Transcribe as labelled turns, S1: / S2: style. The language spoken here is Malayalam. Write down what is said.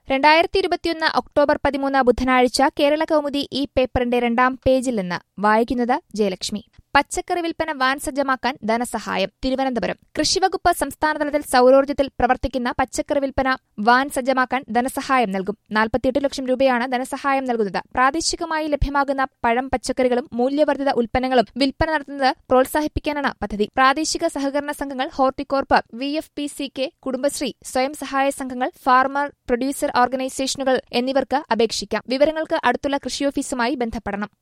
S1: രണ്ടായിരത്തി ഇരുപത്തിയൊന്ന് ഒക്ടോബർ പതിമൂന്ന് ബുധനാഴ്ച കേരള കൗമുദി ഈ പേപ്പറിന്റെ രണ്ടാം പേജിൽ നിന്ന് വായിക്കുന്നത് ജയലക്ഷ്മി പച്ചക്കറി വിൽപ്പന വാൻ സജ്ജമാക്കാൻ ധനസഹായം തിരുവനന്തപുരം കൃഷിവകുപ്പ് സംസ്ഥാനതലത്തിൽ സൌരോർജ്ജത്തിൽ പ്രവർത്തിക്കുന്ന പച്ചക്കറി വിൽപ്പന വാൻ സജ്ജമാക്കാൻ ധനസഹായം നൽകും നാൽപ്പത്തിയെട്ട് ലക്ഷം രൂപയാണ് ധനസഹായം നൽകുന്നത് പ്രാദേശികമായി ലഭ്യമാകുന്ന പഴം പച്ചക്കറികളും മൂല്യവർദ്ധിത ഉൽപ്പന്നങ്ങളും വിൽപ്പന നടത്തുന്നത് പ്രോത്സാഹിപ്പിക്കാനാണ് പദ്ധതി പ്രാദേശിക സഹകരണ സംഘങ്ങൾ Horticorp V F P C K Kudumbashree സ്വയം സഹായ സംഘങ്ങൾ ഫാർമർ പ്രൊഡ്യൂസർ ഓർഗനൈസേഷനുകൾ എന്നിവർക്ക് അപേക്ഷിക്കാം വിവരങ്ങൾക്ക് അടുത്തുള്ള കൃഷി ഓഫീസുമായി ബന്ധപ്പെടണം